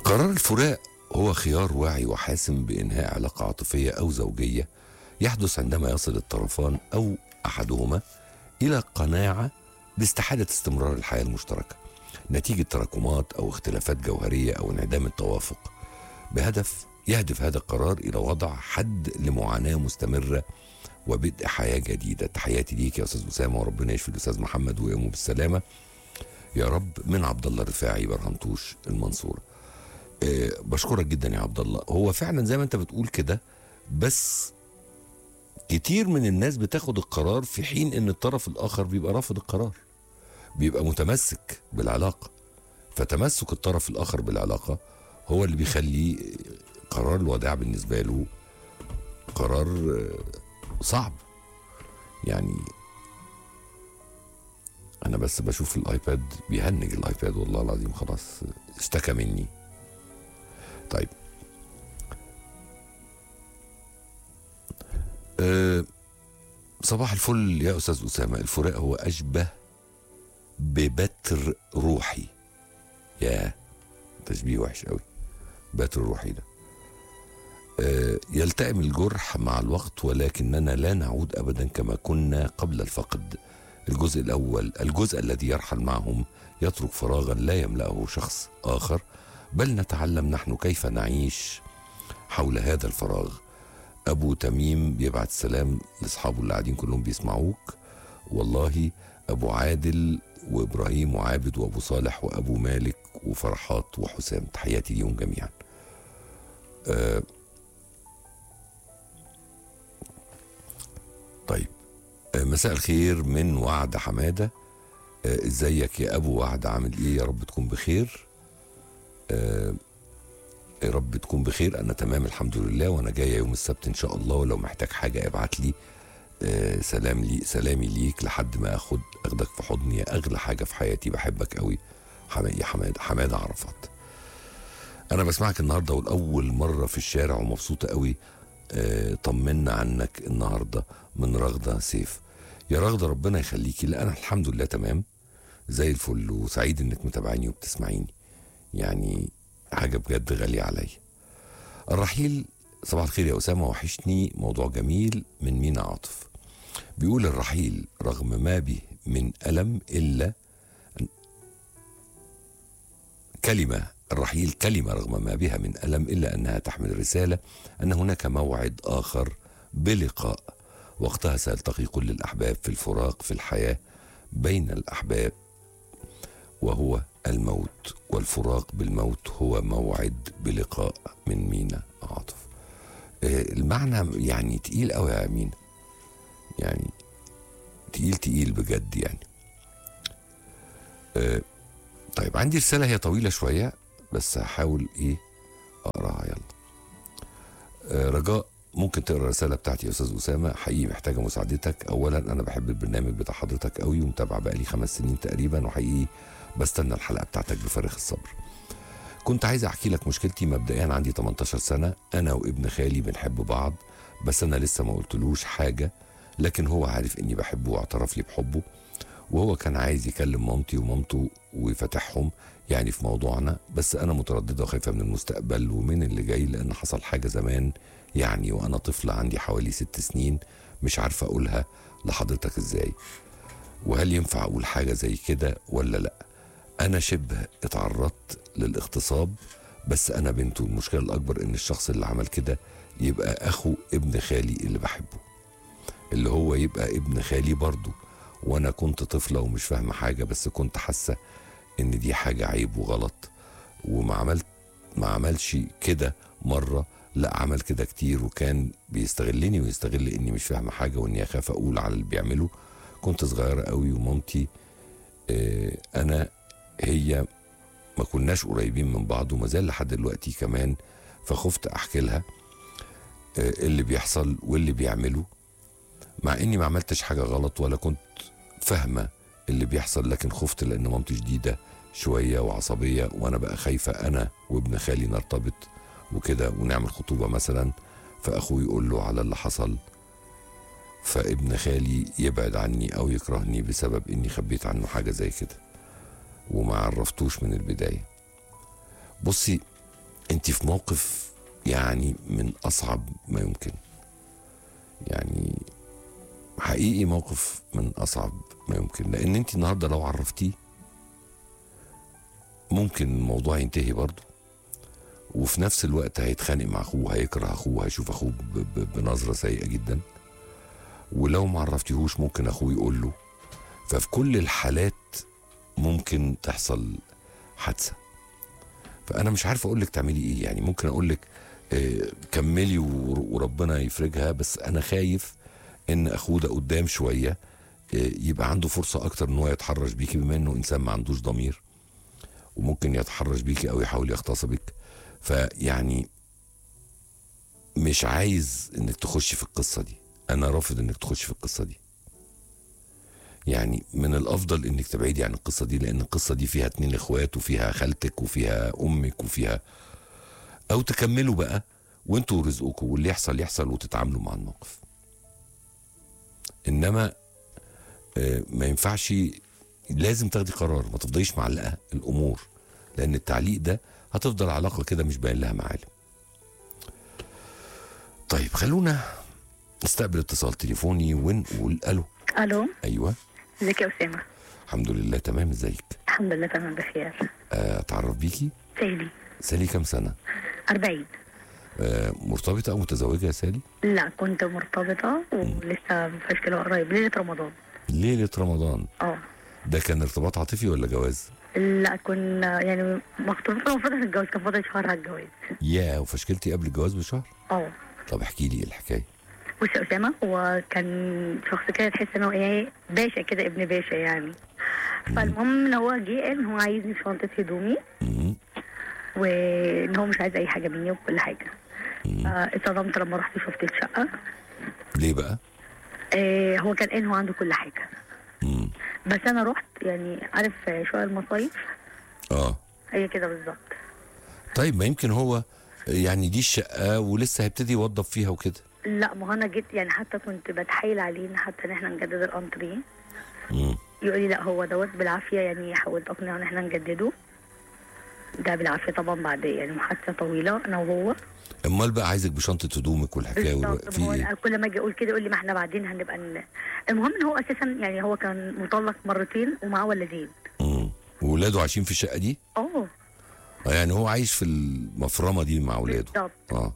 قرار الفراق هو خيار واعي وحاسم بإنهاء علاقة عاطفية أو زوجية يحدث عندما يصل الطرفان أو أحدهما إلى قناعة باستحالة استمرار الحياة المشتركة نتيجة تراكمات أو اختلافات جوهرية أو انعدام التوافق بهدف يهدف هذا القرار إلى وضع حد لمعاناة مستمرة وبدء حياة جديدة تحياتي ليك يا أستاذ أسامة وربنا يشفي الأستاذ محمد ويقومه بالسلامة يا رب من عبد الله رفاعي برهمتوش المنصورة أه بشكرك جدا يا عبد الله هو فعلا زي ما انت بتقول كده بس كتير من الناس بتاخد القرار في حين ان الطرف الاخر بيبقى رافض القرار بيبقى متمسك بالعلاقة فتمسك الطرف الاخر بالعلاقة هو اللي بيخلي قرار الوداع بالنسبة له قرار آه، صعب يعني انا بس بشوف الايباد بيهنج الايباد والله العظيم خلاص اشتكى مني طيب أه صباح الفل يا استاذ اسامه الفراق هو اشبه ببتر روحي يا تشبيه وحش قوي بتر روحي ده أه يلتئم الجرح مع الوقت ولكننا لا نعود ابدا كما كنا قبل الفقد الجزء الاول الجزء الذي يرحل معهم يترك فراغا لا يملاه شخص اخر بل نتعلم نحن كيف نعيش حول هذا الفراغ ابو تميم بيبعت سلام لاصحابه اللي قاعدين كلهم بيسمعوك والله ابو عادل وابراهيم وعابد وابو صالح وابو مالك وفرحات وحسام تحياتي ليهم جميعا آه طيب آه مساء الخير من وعد حماده آه ازيك يا ابو وعد عامل ايه يا رب تكون بخير آه يا رب تكون بخير انا تمام الحمد لله وانا جايه يوم السبت ان شاء الله ولو محتاج حاجه ابعت لي آه سلام لي سلامي ليك لحد ما اخد اخدك في حضني يا اغلى حاجه في حياتي بحبك قوي يا حماد حماده عرفات انا بسمعك النهارده والاول مره في الشارع ومبسوطه قوي آه طمنا عنك النهارده من رغده سيف يا رغده ربنا يخليكي لا انا الحمد لله تمام زي الفل وسعيد انك متابعيني وبتسمعيني يعني حاجة بجد غالية عليا الرحيل صباح الخير يا أسامة وحشني موضوع جميل من مينا عاطف بيقول الرحيل رغم ما به من ألم إلا كلمة الرحيل كلمة رغم ما بها من ألم إلا أنها تحمل رسالة أن هناك موعد آخر بلقاء وقتها سيلتقي كل الأحباب في الفراق في الحياة بين الأحباب وهو الموت والفراق بالموت هو موعد بلقاء من مينا عاطف المعنى يعني تقيل قوي يا مينا يعني تقيل تقيل بجد يعني طيب عندي رسالة هي طويلة شوية بس هحاول ايه اقراها يلا رجاء ممكن تقرا الرسالة بتاعتي يا استاذ اسامة حقيقي محتاجة مساعدتك اولا انا بحب البرنامج بتاع حضرتك قوي ومتابعة بقالي خمس سنين تقريبا وحقيقي بستنى الحلقه بتاعتك بفارغ الصبر كنت عايز احكي لك مشكلتي مبدئيا عندي 18 سنه انا وابن خالي بنحب بعض بس انا لسه ما قلتلوش حاجه لكن هو عارف اني بحبه واعترف لي بحبه وهو كان عايز يكلم مامتي ومامته ويفتحهم يعني في موضوعنا بس انا متردده وخايفه من المستقبل ومن اللي جاي لان حصل حاجه زمان يعني وانا طفله عندي حوالي ست سنين مش عارفه اقولها لحضرتك ازاي وهل ينفع اقول حاجه زي كده ولا لا انا شبه اتعرضت للاغتصاب بس انا بنته المشكله الاكبر ان الشخص اللي عمل كده يبقى اخو ابن خالي اللي بحبه اللي هو يبقى ابن خالي برضه وانا كنت طفله ومش فاهمه حاجه بس كنت حاسه ان دي حاجه عيب وغلط وما عملت ما عملش كده مره لا عمل كده كتير وكان بيستغلني ويستغل اني مش فاهمه حاجه واني اخاف اقول على اللي بيعمله كنت صغيره قوي ومامتي اه انا هي ما كناش قريبين من بعض وما زال لحد دلوقتي كمان فخفت احكي لها اللي بيحصل واللي بيعمله مع اني ما عملتش حاجه غلط ولا كنت فاهمه اللي بيحصل لكن خفت لان مامتي شديده شويه وعصبيه وانا بقى خايفه انا وابن خالي نرتبط وكده ونعمل خطوبه مثلا فاخوي يقول له على اللي حصل فابن خالي يبعد عني او يكرهني بسبب اني خبيت عنه حاجه زي كده وما عرفتوش من البدايه بصي انت في موقف يعني من اصعب ما يمكن يعني حقيقي موقف من اصعب ما يمكن لان انت النهارده لو عرفتيه ممكن الموضوع ينتهي برضه وفي نفس الوقت هيتخانق مع اخوه هيكره اخوه هيشوف اخوه ب- ب- بنظره سيئه جدا ولو ما عرفتيهوش ممكن اخوه يقول له ففي كل الحالات ممكن تحصل حادثه فانا مش عارف اقول لك تعملي ايه يعني ممكن اقول لك آه، كملي ور- وربنا يفرجها بس انا خايف ان اخوه ده قدام شويه آه، يبقى عنده فرصه اكتر ان هو يتحرش بيكي بما انه انسان ما عندوش ضمير وممكن يتحرش بيكي او يحاول يغتصبك فيعني مش عايز انك تخشي في القصه دي انا رافض انك تخشي في القصه دي يعني من الافضل انك تبعدي عن القصه دي لان القصه دي فيها اتنين اخوات وفيها خالتك وفيها امك وفيها او تكملوا بقى وانتوا رزقكم واللي يحصل يحصل وتتعاملوا مع الموقف انما آه، ما ينفعش لازم تاخدي قرار ما تفضليش معلقه الامور لان التعليق ده هتفضل علاقه كده مش باين لها معالم طيب خلونا نستقبل اتصال تليفوني ونقول الو الو ايوه ازيك يا اسامه الحمد لله تمام ازيك الحمد لله تمام بخير آه، اتعرف بيكي سالي سالي كام سنه 40 آه، مرتبطه او متزوجه يا سالي لا كنت مرتبطه ولسه مفشكله قريب ليله رمضان ليله رمضان اه ده كان ارتباط عاطفي ولا جواز لا كنا يعني مخطوبين المفروض هنتجوز كان فاضل شهر على الجواز يا وفشكلتي قبل الجواز بشهر اه طب احكي لي ايه الحكايه بص يا اسامه هو كان شخص كده تحس ان هو ايه باشا كده ابن باشا يعني فالمهم ان هو جه قال ان هو عايزني في شنطه هدومي مم. وان هو مش عايز اي حاجه مني وكل حاجه مم. آه، اتصدمت لما رحت شفت الشقه ليه بقى آه، هو كان قال إن هو عنده كل حاجه مم. بس انا رحت يعني عارف شويه المصايف اه هي كده بالظبط طيب ما يمكن هو يعني دي الشقه ولسه هيبتدي يوظف فيها وكده لا ما هو انا جيت يعني حتى كنت بتحايل عليه إن حتى ان احنا نجدد الانتريه مم. يقول لي لا هو دوت بالعافيه يعني حاولت اقنعه ان احنا نجدده ده بالعافيه طبعا بعد يعني محادثه طويله انا وهو امال بقى عايزك بشنطه هدومك والحكايه والو... بالظبط في هو ايه كل ما اجي اقول كده يقول لي ما احنا بعدين هنبقى ن... المهم ان هو اساسا يعني هو كان مطلق مرتين ومعاه ولدين مم. وولاده عايشين في الشقه دي اه آه، يعني هو عايش في المفرمه دي مع اولاده بالظبط اه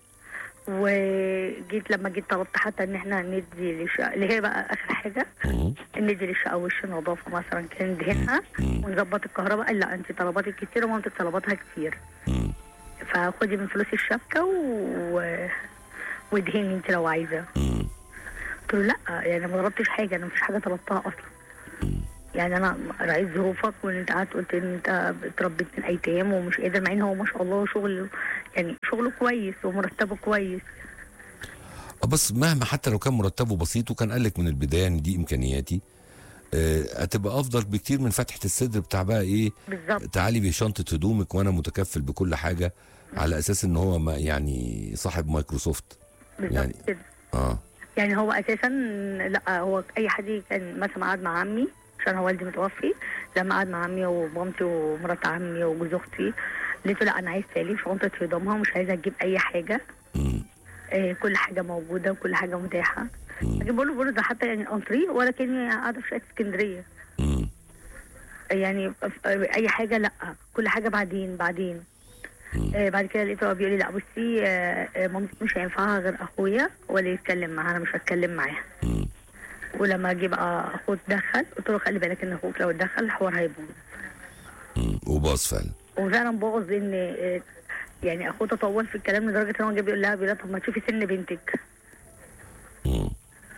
وجيت لما جيت طلبت حتى ان احنا ندي للشقه اللي هي بقى اخر حاجه مم. ندي للشقه وش نظافه مثلا كان ندهنها مم. ونظبط الكهرباء قال لا انت طلباتك كتير ومامتك طلباتها كتير مم. فخدي من فلوس الشبكه و... وادهني انت لو عايزه مم. قلت له لا يعني ما طلبتش حاجه انا مفيش حاجه طلبتها اصلا يعني انا راعيت ظروفك وان انت قعدت قلت ان انت اتربيت من ايتام ومش قادر مع ان هو ما شاء الله شغل يعني شغله كويس ومرتبه كويس آه، بس مهما حتى لو كان مرتبه بسيط وكان قال لك من البدايه ان دي امكانياتي آه، هتبقى افضل بكتير من فتحه الصدر بتاع بقى ايه بالظبط تعالي بشنطه هدومك وانا متكفل بكل حاجه على اساس ان هو ما يعني صاحب مايكروسوفت بالظبط يعني- كده اه يعني هو اساسا لا هو اي حد كان مثلا قعد مع عمي عشان هو والدي متوفي لما قعد مع عمي ومامتي ومرات عمي وجوز اختي قلت له لا انا عايز سالي شنطه هدومها ومش عايزه اجيب اي حاجه مم. آه كل حاجه موجوده وكل حاجه متاحه مم. اجيب له بقول له ده حتى يعني الانتريه ولا كاني قاعده في شقه اسكندريه مم. يعني اي حاجه لا كل حاجه بعدين بعدين مم. آه بعد كده لقيته بيقول لي لا بصي آه آه، مامتك مش هينفعها غير اخويا ولا يتكلم معاها انا مش هتكلم معاها مم. ولما جه بقى اخوه اتدخل قلت له خلي بالك ان اخوك لو اتدخل الحوار هيبوظ مم. وباظ فعلا وفعلا بوظ ان آه، يعني اخوه تطول في الكلام لدرجه ان هو جه بيقول لها بيقول لها طب ما تشوفي سن بنتك مم.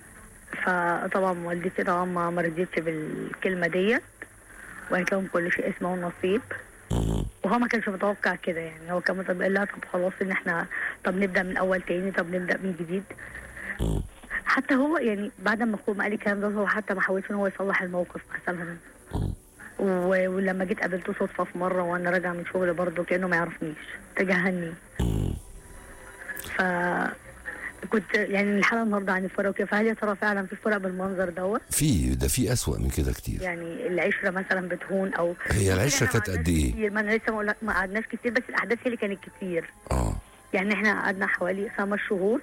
فطبعا والدتي طبعا ما ما رضيتش بالكلمه ديت وقالت لهم كل شيء اسمه نصيب مم. وهو ما كانش متوقع كده يعني هو كان متوقع لها طب خلاص ان احنا طب نبدا من اول تاني طب نبدا من جديد مم. حتى هو يعني بعد ما اخوه ما قال الكلام ده هو حتى ما حاولش ان هو يصلح الموقف مثلا مم. و- ولما جيت قابلته صدفه في مره وانا راجعه من شغل برضه كانه ما يعرفنيش تجاهلني مم. ف كنت يعني الحلقه النهارده عن الفرق وكيف هل يا ترى فعلا في فرق بالمنظر دوت في ده في اسوأ من كده كتير يعني العشره مثلا بتهون او هي العشره إحنا ما كانت قد قعدناش ايه كتير، ما انا لسه ما أقول- ما قعدناش كتير بس الاحداث هي اللي كانت كتير اه يعني احنا قعدنا حوالي خمس شهور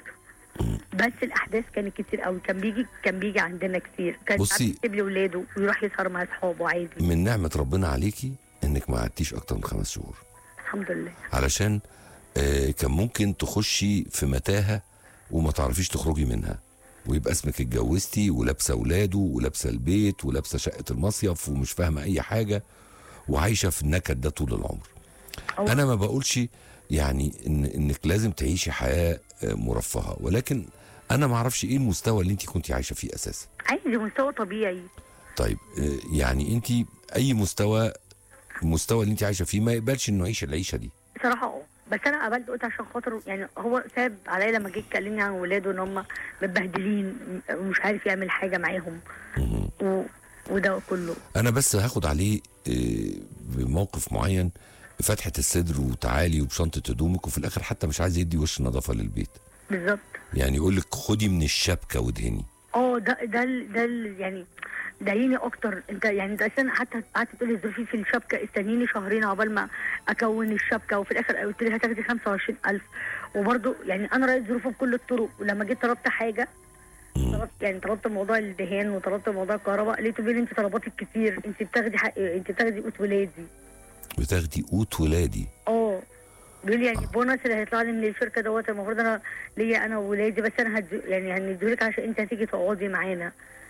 بس الاحداث كانت كتير قوي كان بيجي كان بيجي عندنا كتير كان بصي- ساعات يسيب لي ولاده ويروح يسهر مع اصحابه عادي من نعمه ربنا عليكي انك ما قعدتيش اكتر من خمس شهور الحمد لله علشان آه كان ممكن تخشي في متاهه وما تعرفيش تخرجي منها ويبقى اسمك اتجوزتي ولابسه اولاده ولابسه البيت ولابسه شقه المصيف ومش فاهمه اي حاجه وعايشه في النكد ده طول العمر أو- انا ما بقولش يعني إن انك لازم تعيشي حياه آه، مرفهه ولكن انا ما اعرفش ايه المستوى اللي انت كنت عايشه فيه اساسا عادي مستوى طبيعي طيب آه، يعني انت اي مستوى المستوى اللي انت عايشه فيه ما يقبلش انه يعيش العيشه دي بصراحه اه بس انا قبلت قلت عشان خاطر يعني هو ساب عليا لما جه يكلمني عن ولاده ان هم متبهدلين ومش عارف يعمل حاجه معاهم مهم. و... وده كله انا بس هاخد عليه آه، بموقف معين فتحة الصدر وتعالي وبشنطة هدومك وفي الاخر حتى مش عايز يدي وش نظافة للبيت بالظبط يعني يقول لك خدي من الشبكة وادهني اه ده ده ال- ده ال- يعني ضايقني اكتر انت يعني انت اساسا حتى قعدت تقول لي ظروفي في الشبكه استنيني شهرين عقبال ما اكون الشبكه وفي الاخر قلت لي هتاخدي 25000 وبرده يعني انا رايت ظروفه بكل الطرق ولما جيت طلبت حاجه طلبت يعني طلبت موضوع الدهان وطلبت موضوع الكهرباء لقيته بيقول لي انت طلباتك كتير انت بتاخدي حق انت بتاخدي قوت ولادي بتاخدي قوت ولادي اه بيقول لي يعني البونص اللي هيطلع لي من الشركه دوت المفروض انا ليا انا وولادي بس انا هدي يعني هنديهولك عشان انت هتيجي تقعدي معانا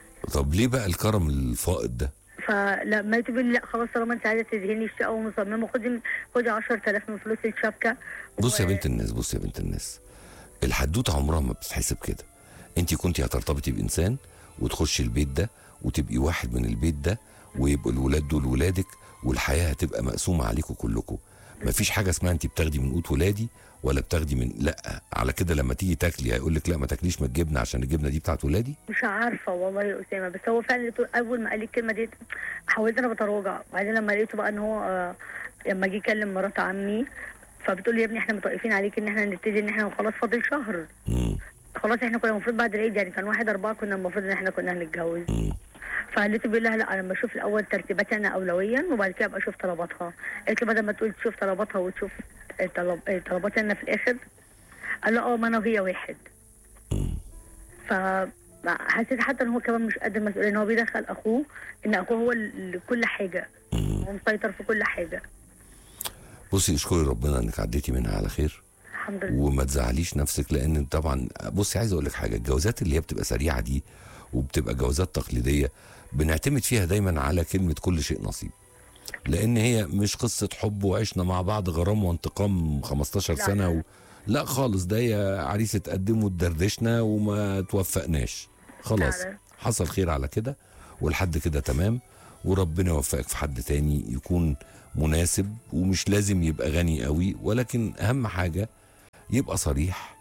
طب ليه بقى الكرم الفائض ده فلما تقول لي لا خلاص طالما انت عايزه تدهني الشقه ومصممه خدي خدي 10000 من فلوس الشبكه بص يا و- بنت الناس بص يا بنت الناس الحدوته عمرها ما بتتحسب كده انت كنت هترتبطي بانسان وتخشي البيت ده وتبقي واحد من البيت ده ويبقوا الولاد دول ولادك والحياه هتبقى مقسومه عليكم كلكم مفيش حاجه اسمها انت بتاخدي من قوت ولادي ولا بتاخدي من لا على كده لما تيجي تاكلي هيقول لك لا ما تاكليش من الجبنه عشان الجبنه دي بتاعت ولادي مش عارفه والله يا اسامه بس هو فعلا لقيته اول ما قال لي الكلمه دي حاولت انا بتراجع وبعدين لما لقيته بقى ان هو آه، لما جه يكلم مرات عمي فبتقول لي يا ابني احنا متوقفين عليك ان احنا نبتدي ان احنا خلاص فاضل شهر مم. خلاص احنا كنا المفروض بعد العيد يعني كان واحد اربعه كنا المفروض ان احنا كنا هنتجوز مم. فقالت بيقول لها لا انا بشوف الاول ترتيباتي انا اولويا وبعد كده ابقى اشوف طلباتها قالت له بدل ما تقول تشوف طلباتها وتشوف طلب طلباتي انا في الاخر قال له اه ما انا وهي واحد مم. فحسيت حتى ان هو كمان مش قد المسؤوليه ان هو بيدخل اخوه ان اخوه هو ال- كل حاجه مم. هو مسيطر في كل حاجه بصي اشكري ربنا انك عديتي منها على خير الحمد لله وما تزعليش نفسك لان طبعا بصي عايز اقول لك حاجه الجوازات اللي هي بتبقى سريعه دي وبتبقى جوازات تقليديه بنعتمد فيها دايما على كلمه كل شيء نصيب لان هي مش قصه حب وعشنا مع بعض غرام وانتقام 15 لا، سنه لا. و... لا خالص ده هي عريس اتقدم واتدردشنا وما توفقناش خلاص فعلا. حصل خير على كده والحد كده تمام وربنا يوفقك في حد تاني يكون مناسب ومش لازم يبقى غني قوي ولكن اهم حاجه يبقى صريح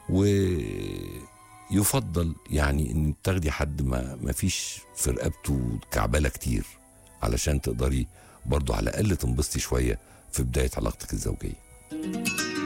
ويفضل يعني ان تاخدي حد ما ما فيش في رقبته كعبله كتير علشان تقدري برضو على الاقل تنبسطي شويه في بدايه علاقتك الزوجيه